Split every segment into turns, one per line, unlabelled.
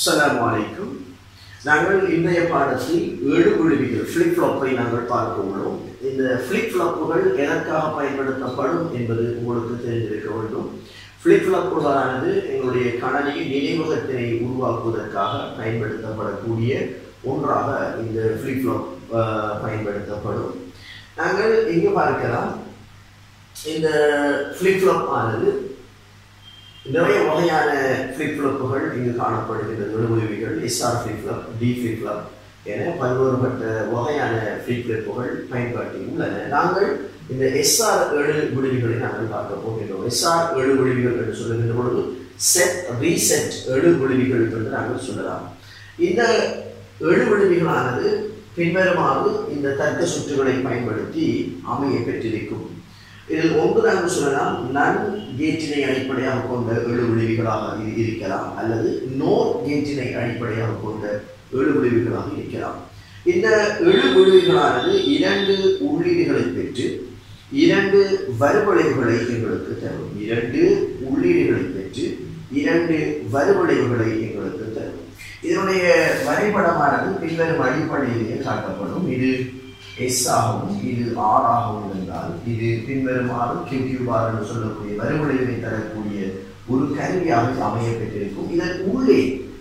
அஸ்ஸலாமு அலைக்கும் நாங்கள் இன்றைய பாடத்தில் ஏழு குழுவிகள் ஃப்ளிப் ஃப்ளாப்பை நாங்கள் பார்க்க உள்ளோம் இந்த ஃப்ளிப் ஃப்ளாப்புகள் எதற்காக பயன்படுத்தப்படும் என்பது உங்களுக்கு தெரிந்திருக்க வேண்டும் ஃப்ளிப் ஃப்ளாப்புகளானது எங்களுடைய கணனி நினைவகத்தினை உருவாக்குவதற்காக பயன்படுத்தப்படக்கூடிய ஒன்றாக இந்த ஃப்ளிப் ஃப்ளாப் பயன்படுத்தப்படும் நாங்கள் இங்கு பார்க்கலாம் இந்த ஃப்ளிப் ஃப்ளாப் ஆனது நிறைய வகையான ஃப்ளிப் ஃப்ளாப்புகள் இங்கு காணப்படுகின்றது விடுவிகள் SR flip flop D flip flop என பல்வேறுபட்ட வகையான ஃப்ளிப் ஃப்ளாப்புகள் பயன்பாட்டில் உள்ளன நாங்கள் இந்த எஸ்ஆர் ஏழு விடுவிகளை நாங்கள் பார்க்க போகின்றோம் எஸ்ஆர் ஏழு விடுவிகள் என்று சொல்லுகின்ற பொழுது செட் ரீசெட் ஏழு விடுவிகள் என்று நாங்கள் சொல்லலாம் இந்த ஏழு விடுவிகளானது பின்வருமாறு இந்த தர்க்க சுற்றுகளை பயன்படுத்தி அமைய பெற்றிருக்கும் இதில் ஒன்று நாங்கள் சொல்லலாம் நன் கேட்டினை அடிப்படையாக கொண்ட ஏழு விளைவுகளாக இது இருக்கலாம் அல்லது நோ கேட்டினை அடிப்படையாக கொண்ட ஏழு விளைவுகளாக இருக்கலாம் இந்த ஏழு விளைவுகளானது இரண்டு உள்ளீடுகளை பெற்று இரண்டு வருவளைவுகளை எங்களுக்கு தரும் இரண்டு உள்ளீடுகளை பெற்று இரண்டு வருவளைவுகளை எங்களுக்கு தரும் இதனுடைய வரைபடமானது பின்வரும் அடிப்படையிலேயே காட்டப்படும் இது எஸ் ஆகவும் இது ஆர் ஆகவும் இருந்தால் இது பின்வருமாறு கியூபார் என்று சொல்லக்கூடிய வறுவடைகளை தரக்கூடிய ஒரு கருவியாக அமைய பெற்றிருக்கும் இதன் உள்ளே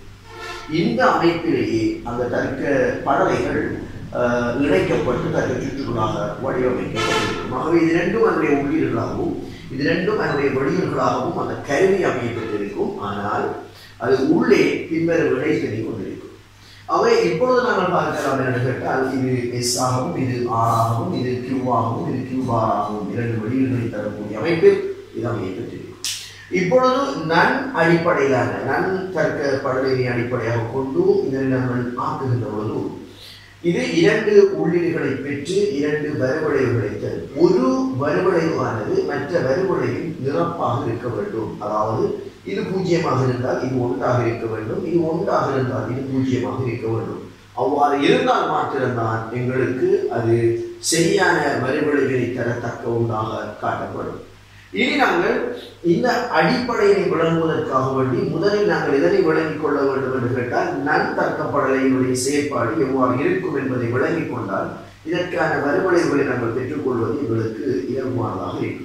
இந்த அமைப்பிலேயே அந்த தர்க்க படலைகள் இணைக்கப்பட்டு தர்க்க சுற்றுகளாக வடிவமைக்கப்பட்டிருக்கும் ஆகவே இது ரெண்டும் அதனுடைய உள்ளீடுகளாகவும் இது ரெண்டும் அதனுடைய வெளியீடுகளாகவும் அந்த கருவி அமைய பெற்றிருக்கும் ஆனால் அது உள்ளே பின்வரும் இணைப்பினை கொண்டிருக்கும் அவை இப்பொழுது நாங்கள் பார்க்கலாம் என்று கேட்டால் இது எஸ் ஆகவும் இது ஆர் ஆகவும் இது கியூ ஆகவும் இது கியூ ஆர் ஆகவும் இரண்டு வெளியீடுகளை தரக்கூடிய அமைப்பில் இது அமையப்பட்டிருக்கும் இப்பொழுது நன் அடிப்படையிலான நன் தர்க்க படலினை அடிப்படையாக கொண்டு இதனை நாங்கள் ஆக்குகின்ற பொழுது இது இரண்டு உள்ளீடுகளை பெற்று இரண்டு வருவளைவுகளை தரும் ஒரு வருவளைவானது மற்ற வருவளைவில் நிரப்பாக இருக்க வேண்டும் அதாவது இது பூஜ்ஜியமாக இருந்தால் இது ஒன்றாக இருக்க வேண்டும் இது ஒன்றாக இருந்தால் இது பூஜ்ஜியமாக இருக்க வேண்டும் அவ்வாறு இருந்தால் மாத்திரம்தான் எங்களுக்கு அது சரியான வரிவளைவினை தரத்தக்க ஒன்றாக காட்டப்படும் இனி நாங்கள் இந்த அடிப்படையை விளங்குவதற்காக வேண்டி முதலில் நாங்கள் எதனை விளங்கிக் கொள்ள வேண்டும் என்று கேட்டால் நன் தர்க்கப்படலையினுடைய செயற்பாடு எவ்வாறு இருக்கும் என்பதை விளங்கிக் கொண்டால் இதற்கான வரிவளைவுகளை நாங்கள் பெற்றுக்கொள்வது எங்களுக்கு இலகுவானதாக இருக்கும்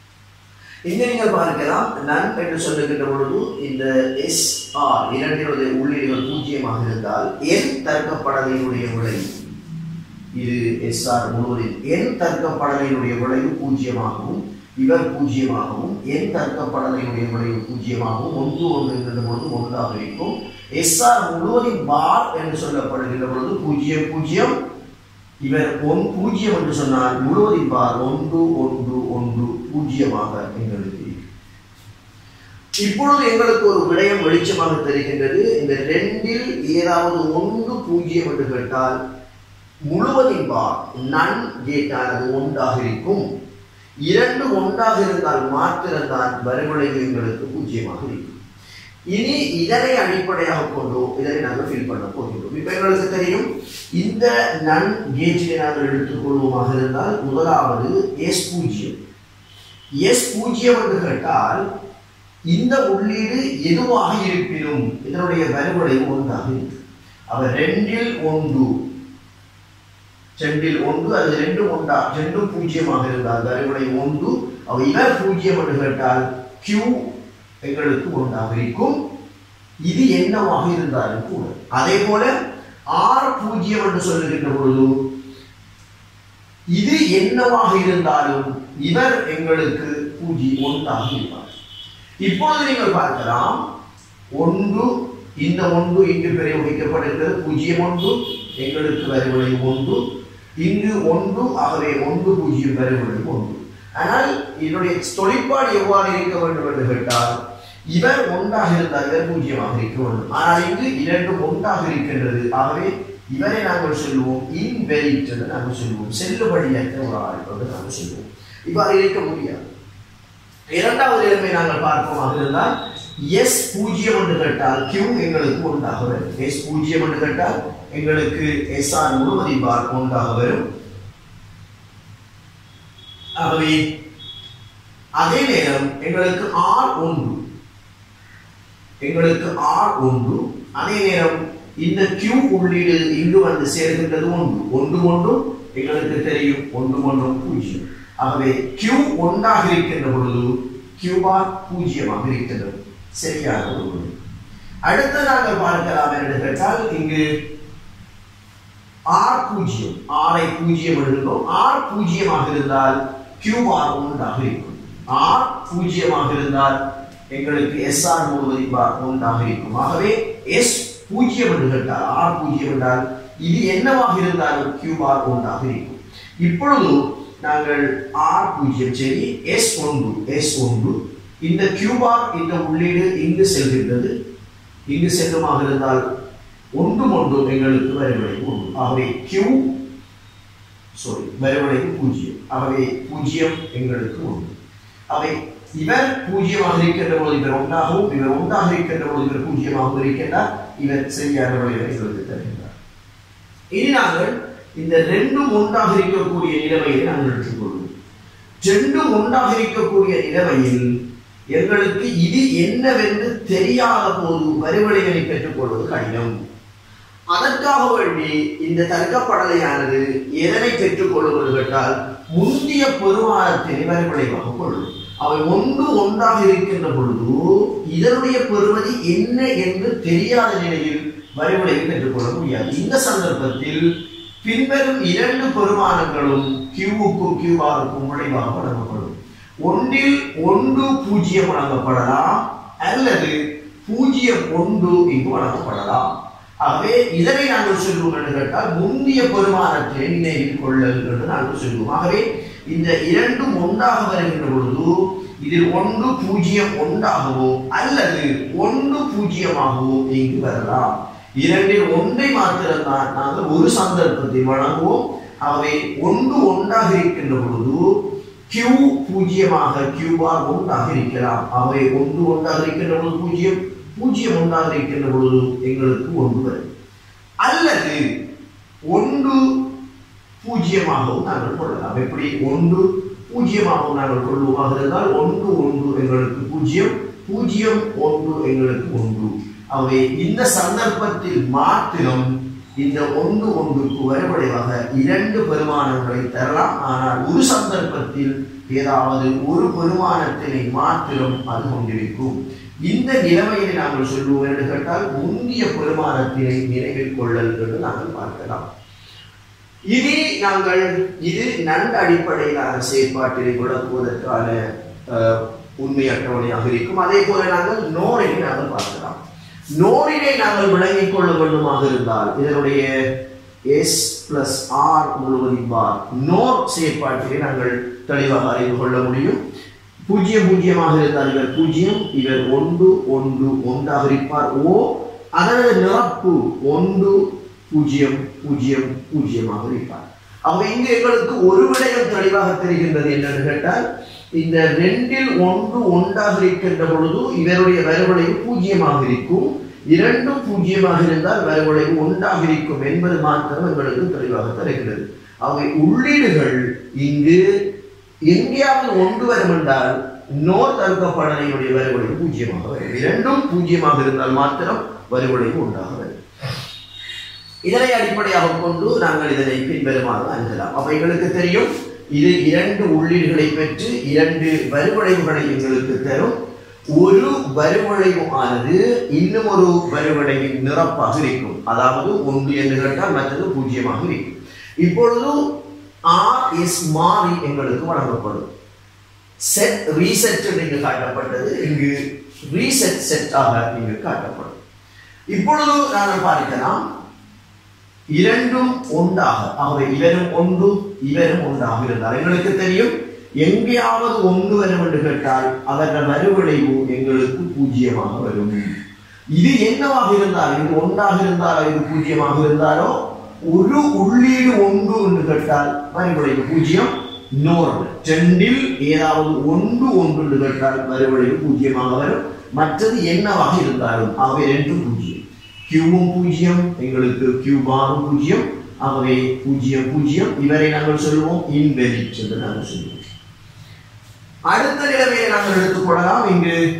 இங்கே நீங்கள் பார்க்கலாம் நன் என்று சொல்லுகின்ற பொழுது இந்த எஸ் ஆர் இரண்டினுடைய உள்ளீடுகள் பூஜ்ஜியமாக இருந்தால் என் தர்க்கப்படலையினுடைய விளைவு இது எஸ் ஆர் முழுவதில் என் தர்க்கப்படலையினுடைய விளைவு பூஜ்ஜியமாகவும் இவர் பூஜ்ஜியமாகவும் என் தர்க்கப்படலையினுடைய விளைவு பூஜ்ஜியமாகவும் ஒன்று ஒன்று என்கின்ற பொழுது ஒன்றாக இருக்கும் எஸ் ஆர் முழுவதின் பார் என்று சொல்லப்படுகின்ற பொழுது பூஜ்ஜியம் பூஜ்ஜியம் இவர் ஒன் பூஜ்ஜியம் என்று சொன்னால் முழுவதின் பார் ஒன்று ஒன்று ஒன்று பூஜ்ஜியமாக எங்களுக்கு இப்பொழுது எங்களுக்கு ஒரு விடயம் வெளிச்சமாக தெரிகின்றது இந்த ரெண்டில் ஏதாவது ஒன்று பூஜ்ஜியம் என்று கேட்டால் முழுவதின் பார் நன் கேட்டானது ஒன்றாக இருக்கும் இரண்டு ஒன்றாக இருந்தால் மாத்திரம்தான் வரிவிளைவு எங்களுக்கு பூஜ்ஜியமாக இருக்கும் இனி இதனை அடிப்படையாக கொண்டு இதனை நாங்கள் ஃபில் பண்ண போகின்றோம் இப்ப எங்களுக்கு தெரியும் இந்த நன் கேஜினை நாங்கள் எடுத்துக்கொள்வோமாக இருந்தால் முதலாவது எஸ் பூஜ்ஜியம் எஸ் பூஜ்ஜியம் என்று கேட்டால் இந்த உள்ளீடு எதுவாக இருப்பினும் இதனுடைய வரிவளைவு ஒன்றாக இருக்கு அவர் ரெண்டில் ஒன்று ரெண்டில் ஒன்று அது ரெண்டு ஒன்றா ரெண்டும் பூஜ்ஜியமாக இருந்தால் வரிவளை ஒன்று அவ இவர் பூஜ்ஜியம் என்று கேட்டால் கியூ எங்களுக்கு ஒன்றாக இருக்கும் இது என்னவாக இருந்தாலும் கூட அதே போல ஆர் பூஜ்ஜியம் என்று சொல்லுகின்ற பொழுது இது என்னவாக இருந்தாலும் இவர் எங்களுக்கு பூஜ்ஜியம் ஒன்றாக இருப்பார் இப்பொழுது நீங்கள் பார்க்கலாம் ஒன்று இந்த ஒன்று இங்கு பிரயோகிக்கப்படுகிறது பூஜ்ஜியம் ஒன்று எங்களுக்கு வருவதை ஒன்று இங்கு ஒன்று ஆகவே ஒன்று பூஜ்ஜியம் வருவதை ஒன்று ஆனால் இதனுடைய தொழிற்பாடு எவ்வாறு இருக்க வேண்டும் என்று கேட்டால் இவர் ஒன்றாக இருந்தால் இவர் பூஜ்ஜியமாக இருக்க வேண்டும் ஆனால் இங்கு இரண்டும் ஒன்றாக இருக்கின்றது ஆகவே இவரை நாங்கள் சொல்லுவோம் இன்வெலிட் என்று நாங்கள் சொல்லுவோம் செல்லுபடியற்ற ஒரு ஆள் என்று நாங்கள் சொல்லுவோம் இவ்வாறு இருக்க முடியாது இரண்டாவது நிலைமை நாங்கள் பார்ப்போமாக இருந்தால் எஸ் பூஜ்ஜியம் என்று கேட்டால் கியூ எங்களுக்கு ஒன்றாக வரும் எஸ் பூஜ்ஜியம் என்று கேட்டால் எங்களுக்கு எஸ் ஆர் முழுவதி பார் ஒன்றாக வரும் ஆகவே அதே நேரம் எங்களுக்கு ஆர் ஒன்று எங்களுக்கு ஆர் ஒன்று அதே நேரம் இந்த Q உள்ளீடு இங்கு வந்து சேர்கின்றது ஒன்று ஒன்று ஒன்றும் எங்களுக்கு தெரியும் ஒன்று ஒன்றும் பூஜ்ஜியம் ஆகவே Q ஒன்றாக இருக்கின்ற பொழுது Q பார் பூஜ்ஜியமாக இருக்கின்றது சரியான ஒரு விடை. அடுத்து நாங்கள் பார்க்கலாம் என்று கேட்டால் இங்கு ஆர் பூஜ்ஜியம் ஆரை பூஜ்ஜியம் எழுதுகிறோம் ஆர் பூஜ்ஜியமாக இருந்தால் கியூ பார் ஒன்றாக இருக்கும் ஆர் பூஜ்ஜியமாக இருந்தால் எங்களுக்கு எஸ் ஆர் முழுவதும் பார் ஒன்றாக இருக்கும் ஆகவே எஸ் பூஜ்ஜியம் என்று கேட்டால் ஆர் பூஜ்ஜியம் என்றால் இது என்னவாக இருந்தாலும் கியூ பார் ஒன்றாக இருக்கும் இப்பொழுது நாங்கள் ஆர் பூஜ்ஜியம் சரி எஸ் ஒன்று எஸ் ஒன்று இந்த கியூ பார் இந்த உள்ளீடு இங்கு செல்கின்றது இங்கு செல்லுமாக இருந்தால் ஒன்று ஒன்றும் எங்களுக்கு வரைவிலை ஒன்று ஆகவே கியூ சாரி வரைவிலைக்கு பூஜ்ஜியம் ஆகவே பூஜ்ஜியம் எங்களுக்கு ஒன்று அவை இவர் பூஜ்ஜியமாக இருக்கின்ற பொழுது இவர் ஒன்றாகவும் இவர் ஒன்றாக இருக்கின்ற பொழுது இவர் பூஜ்ஜியமாக இருக்கின்றார் இவர் சரியான விளைவை எங்களுக்கு தருகின்றார் இனி நாங்கள் இந்த ரெண்டும் ஒன்றாக இருக்கக்கூடிய நிலைமையை நாங்கள் எடுத்துக்கொள்வோம் ரெண்டும் ஒன்றாக இருக்கக்கூடிய நிலைமையில் எங்களுக்கு இது என்னவென்று தெரியாத போது வரிவடைகளை பெற்றுக்கொள்வது கடினம் அதற்காக வேண்டி இந்த தர்க்கப்படலையானது எதனை பெற்றுக்கொள்வது கேட்டால் முந்திய பெருமானத்தினை வரிவடைவாக கொள்ளும் அவை ஒன்று ஒன்றாக இருக்கின்ற பொழுது இதனுடைய பெறுமதி என்ன என்று தெரியாத நிலையில் வரிவடையை பெற்றுக்கொள்ள முடியாது இந்த சந்தர்ப்பத்தில் பின்வரும் இரண்டு பெருமானங்களும் கியூவுக்கும் கியூபாருக்கும் விளைவாக வழங்கப்படும் ஒன்றில் ஒன்று பூஜ்ஜியம் வழங்கப்படலாம் அல்லது பூஜ்ஜியம் ஒன்று இங்கு வழங்கப்படலாம் ஆகவே இதனை நாங்கள் சொல்வோம் என்று கேட்டால் முந்திய பெருமானத்தை நினைவில் கொள்ளல் என்று நாங்கள் சொல்வோம் ஆகவே இந்த இரண்டும் ஒன்றாக வருகின்ற பொழுது இதில் ஒன்று பூஜ்ஜியம் ஒன்றாகவோ அல்லது ஒன்று பூஜ்ஜியமாகவோ இங்கு வரலாம் இரண்டில் ஒன்றை மாத்திரம்தான் நாங்கள் ஒரு சந்தர்ப்பத்தில் வழங்குவோம் ஆகவே ஒன்று ஒன்றாக இருக்கின்ற பொழுது கியூ பூஜ்ஜியமாக கியூபார் ஒன்றாக இருக்கலாம் ஆகவே ஒன்று ஒன்றாக இருக்கின்ற பொழுது பூஜ்ஜியம் பூஜ்ஜியம் ஒன்றாக இருக்கின்ற பொழுது எங்களுக்கு ஒன்று வரும் அல்லது ஒன்று பூஜ்ஜியமாகவும் நாங்கள் கொள்ளலாம் எப்படி ஒன்று பூஜ்ஜியமாகவும் நாங்கள் கொள்ளுவோமாக இருந்தால் ஒன்று ஒன்று எங்களுக்கு பூஜ்ஜியம் பூஜ்ஜியம் ஒன்று எங்களுக்கு ஒன்று ஆகவே இந்த சந்தர்ப்பத்தில் மாத்திரம் இந்த ஒன்று ஒன்றுக்கு வரைபடைவாக இரண்டு பெருமானங்களை தரலாம் ஆனால் ஒரு சந்தர்ப்பத்தில் ஏதாவது ஒரு பெருமானத்தினை மாத்திரம் அது கொண்டிருக்கும் இந்த நிலைமையை நாங்கள் சொல்லுவோம் என்று கேட்டால் முந்திய பெருமானத்தினை நினைவில் கொள்ளல் என்று நாங்கள் பார்க்கலாம் இனி நாங்கள் இது நன்கு அடிப்படையிலான செயற்பாட்டினை விளக்குவதற்கான அஹ், உண்மை அட்டவணையாக இருக்கும் அதே போல நாங்கள் நோரினை நாங்கள் பார்க்கலாம் நோரினை நாங்கள் விளங்கிக் கொள்ள வேண்டுமாக இருந்தால் இதனுடைய எஸ் பிளஸ் ஆர் முழுவதும் பார் நோர் செயற்பாட்டினை நாங்கள் தெளிவாக அறிந்து கொள்ள முடியும் பூஜ்ஜியம் பூஜ்ஜியமாக இருந்தால் இவர் பூஜ்ஜியம் இவர் ஒன்று ஒன்று ஒன்றாக இருப்பார் ஓ அதனது நிரப்பு ஒன்று பூஜ்ஜியம் பூஜ்ஜியம் பூஜ்ஜியமாக இருப்பார் அவங்க இங்கு எங்களுக்கு ஒரு விடயம் தெளிவாக தெரிகின்றது என்னன்னு கேட்டால் இந்த ரெண்டில் ஒன்று ஒன்றாக இருக்கின்ற பொழுது இவருடைய வரவுளைவு பூஜ்ஜியமாக இருக்கும் இரண்டும் பூஜ்ஜியமாக இருந்தால் வரவுளைவு ஒன்றாக இருக்கும் என்பது மாத்திரம் எங்களுக்கு தெளிவாக தருகிறது அவை உள்ளீடுகள் இங்கு எங்கேயாவது ஒன்று வரும் என்றால் நோர் தடுக்கப்படலையுடைய வரிவடைவு பூஜ்ஜியமாக வரும் இரண்டும் பூஜ்ஜியமாக இருந்தால் மாத்திரம் வரிவடைவு உண்டாக வரும் இதனை அடிப்படையாக கொண்டு நாங்கள் இதனை பின்வருமாறு அணுகலாம் அப்ப எங்களுக்கு தெரியும் இது இரண்டு உள்ளீடுகளை பெற்று இரண்டு வரிவடைவுகளை எங்களுக்கு தரும் ஒரு வரிவடைவு ஆனது இன்னும் ஒரு வரிவடைவின் நிரப்பாக இருக்கும் அதாவது ஒன்று என்று கேட்டால் மற்றது பூஜ்ஜியமாக இருக்கும் இப்பொழுது ஆர் எஸ் மாறி எங்களுக்கு வழங்கப்படும் செட் ரீசெட் இங்கு காட்டப்பட்டது இங்கு ரீசெட் செட்டாக இங்கு காட்டப்படும் இப்பொழுது நாங்கள் பார்க்கலாம் இரண்டும் ஒன்றாக ஆகவே இவரும் ஒன்று இவரும் ஒன்றாக இருந்தால் எங்களுக்கு தெரியும் எங்கேயாவது ஒன்று வரும் என்று கேட்டால் அதன் மறுவிளைவு எங்களுக்கு பூஜ்ஜியமாக வரும் இது என்னவாக இருந்தால் இது ஒன்றாக இருந்தாலோ இது பூஜ்ஜியமாக இருந்தாலோ ஒரு உள்ளீடு ஒன்று என்று கேட்டால் மறுவிளைவு பூஜ்ஜியம் இன்னொரு ரெண்டில் ஏதாவது ஒன்று ஒன்று என்று கேட்டால் மறுவிளைவு பூஜ்ஜியமாக வரும் மற்றது என்னவாக இருந்தாலும் ஆகவே ரெண்டும் பூஜ்ஜியம் கியூவும் பூஜ்ஜியம் எங்களுக்கு கியூ பாரும் பூஜ்ஜியம் ஆகவே பூஜ்ஜியம் பூஜ்ஜியம் இவரை நாங்கள் சொல்லுவோம் இன்வெலிட் என்று நாங்கள் சொல்லுவோம் அடுத்த நிலைமையை நாங்கள் எடுத்துக்கொள்ளலாம் இங்கு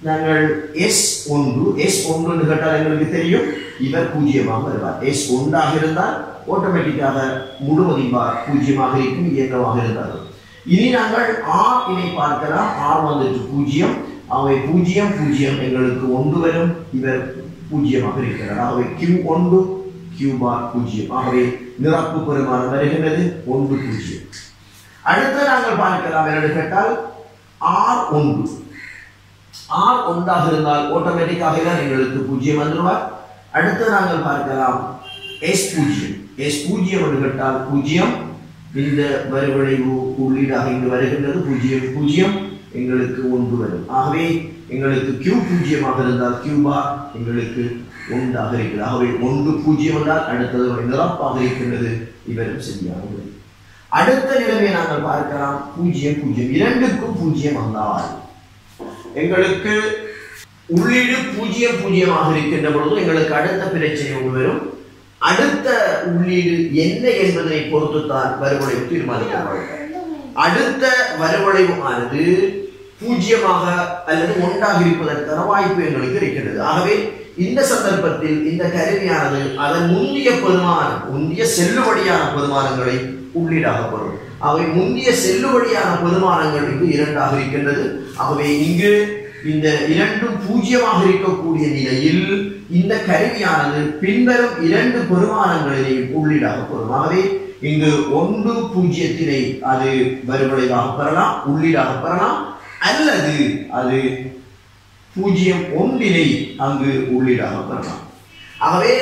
நாங்கள் எஸ் ஒன்று எஸ் ஒன்று கேட்டால் எங்களுக்கு தெரியும் இவர் பூஜ்ஜியமாக வருவார் எஸ் ஒன்றாக இருந்தால் ஆட்டோமேட்டிக்காக முழுவதும் பூஜ்ஜியமாக இருக்கும் இயக்கமாக இருந்தாலும் இனி நாங்கள் ஆர் இனை பார்க்கலாம் ஆர் வந்துட்டு பூஜ்ஜியம் அவை பூஜ்ஜியம் பூஜ்ஜியம் எங்களுக்கு ஒன்று வரும் இவர் பூஜ்ஜியமாக இருக்கிறார் ஆகவே கியூ ஒன்று கியூ பார் பூஜ்ஜியம் ஆகவே நிரப்பு பெருமானம் வருகின்றது ஒன்று பூஜ்ஜியம் அடுத்து நாங்கள் பார்க்கலாம் என்னென்னு கேட்டால் ஆர் ஒன்று ஆர் ஒன்றாக இருந்தால் ஆட்டோமேட்டிக்காக தான் எங்களுக்கு பூஜ்ஜியம் வந்துடுவார் அடுத்து நாங்கள் பார்க்கலாம் எஸ் பூஜ்ஜியம் எஸ் பூஜ்ஜியம் என்று கேட்டால் பூஜ்ஜியம் இந்த வரிவளைவு உள்ளீடாக இங்கு வருகின்றது பூஜ்ஜியம் பூஜ்ஜியம் எங்களுக்கு ஒன்று வரும் ஆகவே எங்களுக்கு கியூ பூஜ்ஜியமாக இருந்தால் கியூ பார் எங்களுக்கு ஒன்றாக இருக்கிறது ஆகவே ஒன்று பூஜ்ஜியம் என்றால் அடுத்தது ஒரு நிரப்பாக இருக்கின்றது இவரும் சரியானது அடுத்த நிலைமையை நாங்கள் பார்க்கலாம் பூஜ்ஜியம் பூஜ்ஜியம் இரண்டுக்கும் பூஜ்ஜியம் வந்தால் எங்களுக்கு உள்ளீடு பூஜ்ஜியம் பூஜ்ஜியமாக இருக்கின்ற பொழுது எங்களுக்கு அடுத்த பிரச்சனை ஒன்று வரும் அடுத்த உள்ளீடு என்ன என்பதனை பொறுத்துத்தான் வறுவளைவு தீர்மானிக்கப்படும் அடுத்த வறுவளைவு ஆனது பூஜ்ஜியமாக அல்லது ஒன்றாக இருப்பதற்கான வாய்ப்பு எங்களுக்கு இருக்கிறது ஆகவே இந்த சந்தர்ப்பத்தில் இந்த கருவியானது அதன் முந்திய பெருமானம் முந்திய செல்லுபடியான பெருமானங்களை உள்ளீடாக பெறும் அவை முந்திய செல்லுபடியான பெருமானங்கள் இங்கு இரண்டாக இருக்கின்றது ஆகவே இங்கு இந்த இரண்டும் பூஜ்ஜியமாக இருக்கக்கூடிய நிலையில் இந்த கருவியானது பின்வரும் இரண்டு பெருமானங்களிலேயும் உள்ளீடாக பெறும் ஆகவே இங்கு ஒன்று பூஜ்ஜியத்தினை அது வறுவடைவாக பெறலாம் உள்ளீடாக பெறலாம் அல்லது அது பூஜ்ஜியம் ஒன்றினை அங்கு உள்ளீடாக பெறலாம் ஆகவே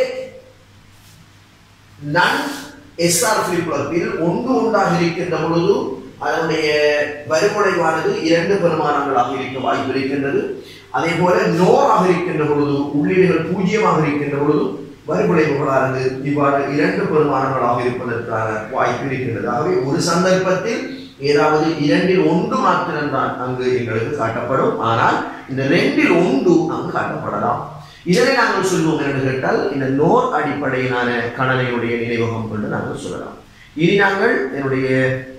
நன் எஸ்ஆர் ஃபிளிப்ளப்பில் ஒன்று ஒன்றாக இருக்கின்ற பொழுது அதனுடைய வறுமுறைவானது இரண்டு பெருமானங்களாக இருக்க வாய்ப்பு இருக்கின்றது அதே போல நோராக இருக்கின்ற பொழுது உள்ளீடுகள் பூஜ்ஜியமாக இருக்கின்ற பொழுது வறுமுறைவுகளானது இவ்வாறு இரண்டு பெருமானங்களாக இருப்பதற்கான வாய்ப்பு இருக்கின்றது ஆகவே ஒரு சந்தர்ப்பத்தில் ஏதாவது இரண்டில் ஒன்று மாத்திரம்தான் அங்கு எங்களுக்கு காட்டப்படும் ஆனால் இந்த ரெண்டில் ஒன்று அங்கு காட்டப்படலாம் இதனை நாங்கள் சொல்லுவோம் என்று கேட்டால் இந்த நோர் அடிப்படையிலான கணனையுடைய நினைவகம் கொண்டு நாங்கள் சொல்லலாம் இனி நாங்கள் என்னுடைய